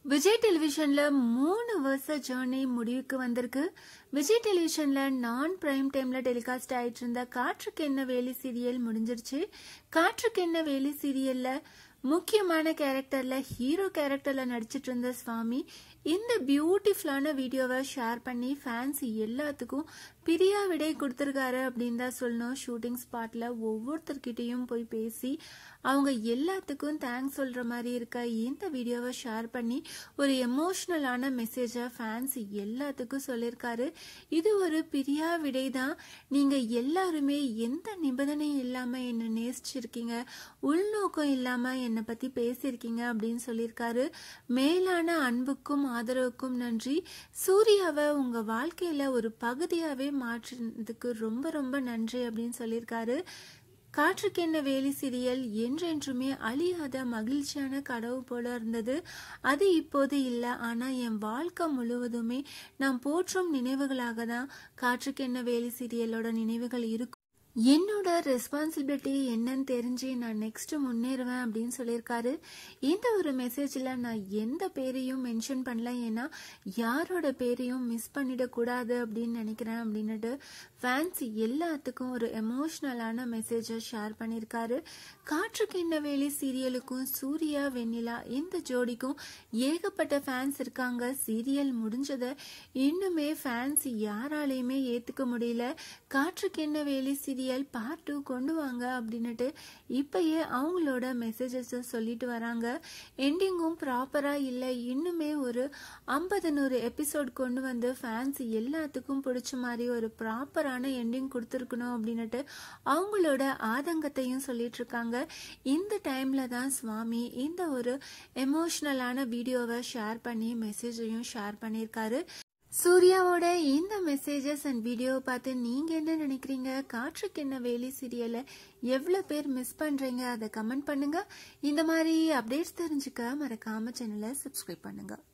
விஜய் டெலிவிஷன்ல மூணு வருஷ ஜேர்னி முடிவுக்கு வந்திருக்கு விஜய் டெலிவிஷன்ல நான் பிரைம் டைம்ல டெலிகாஸ்ட் ஆயிட்டு இருந்த காற்றுக்கு என்ன வேலி சீரியல் முடிஞ்சிருச்சு காற்றுக்கு என்ன வேலி சீரியல்ல முக்கியமான கேரக்டர்ல ஹீரோ கேரக்டர்ல நடிச்சிட்டு இருந்த சுவாமி இந்த பியூட்டிஃபுல்லான வீடியோவை ஷேர் பண்ணி ஃபேன்ஸ் எல்லாத்துக்கும் பிரியா விடை கொடுத்துருக்காரு அப்படின்னு தான் சொல்லணும் ஷூட்டிங் ஸ்பாட்ல ஒவ்வொருத்தர்கிட்டையும் போய் பேசி அவங்க எல்லாத்துக்கும் தேங்க்ஸ் சொல்ற மாதிரி இருக்க இந்த வீடியோவை ஷேர் பண்ணி ஒரு எமோஷ்னலான மெசேஜை ஃபேன்ஸ் எல்லாத்துக்கும் சொல்லியிருக்காரு இது ஒரு பிரியா விடை தான் நீங்க எல்லாருமே எந்த நிபந்தனையும் இல்லாம என்ன நேசிச்சிருக்கீங்க உள்நோக்கம் இல்லாம என்னை பத்தி பேசியிருக்கீங்க அப்படின்னு சொல்லியிருக்காரு மேலான அன்புக்கும் ஆதரவுக்கும் நன்றி சூர்யாவை உங்க வாழ்க்கையில ஒரு பகுதியாவே மாற்றினதுக்கு ரொம்ப ரொம்ப நன்றி அப்படின்னு சொல்லியிருக்காரு காற்றுக்கென்ன வேலி சீரியல் என்றென்றுமே அழியாத மகிழ்ச்சியான கனவு போல இருந்தது அது இப்போது இல்லை ஆனால் என் வாழ்க்கை முழுவதுமே நான் போற்றும் நினைவுகளாக தான் காற்றுக்கென்ன வேலி சீரியலோட நினைவுகள் இருக்கும் என்னோட ரெஸ்பான்சிபிலிட்டி என்னன்னு தெரிஞ்சு நான் நெக்ஸ்ட் முன்னேறுவேன் அப்படின்னு சொல்லியிருக்காரு இந்த ஒரு மெசேஜில் நான் எந்த பேரையும் மென்ஷன் பண்ணல ஏன்னா யாரோட பேரையும் மிஸ் பண்ணிடக்கூடாது அப்படின்னு நினைக்கிறேன் அப்படின்னுட்டு ஃபேன்ஸ் எல்லாத்துக்கும் ஒரு எமோஷ்னலான மெசேஜை ஷேர் பண்ணியிருக்காரு காற்றுக்கு என்ன வேலி சீரியலுக்கும் சூர்யா வெண்ணிலா இந்த ஜோடிக்கும் ஏகப்பட்ட ஃபேன்ஸ் இருக்காங்க சீரியல் முடிஞ்சதை இன்னுமே ஃபேன்ஸ் யாராலையுமே ஏற்றுக்க முடியல காற்றுக்கு என்ன வேலி சீரியல் பார்ட் டூ கொண்டு வாங்க அப்படின்னுட்டு இப்பயே அவங்களோட மெசேஜஸ் சொல்லிட்டு வராங்க எண்டிங்கும் ப்ராப்பராக இல்லை இன்னுமே ஒரு ஐம்பது நூறு எபிசோட் கொண்டு வந்து ஃபேன்ஸ் எல்லாத்துக்கும் பிடிச்ச மாதிரி ஒரு ப்ராப்பரான எண்டிங் கொடுத்துருக்கணும் அப்படின்னுட்டு அவங்களோட ஆதங்கத்தையும் சொல்லிட்டு இருக்காங்க இந்த டைம்ல தான் சுவாமி இந்த ஒரு எமோஷ்னலான வீடியோவை ஷேர் பண்ணி மெசேஜையும் ஷேர் பண்ணியிருக்காரு சூர்யாவோட இந்த மெசேஜஸ் அண்ட் வீடியோவை பார்த்து நீங்க என்ன நினைக்கிறீங்க காற்றுக்கு என்ன வேலி சீரியலை எவ்வளோ பேர் மிஸ் பண்றீங்க அதை கமெண்ட் பண்ணுங்க இந்த மாதிரி அப்டேட்ஸ் தெரிஞ்சுக்க மறக்காம சேனலை சப்ஸ்கிரைப் பண்ணுங்க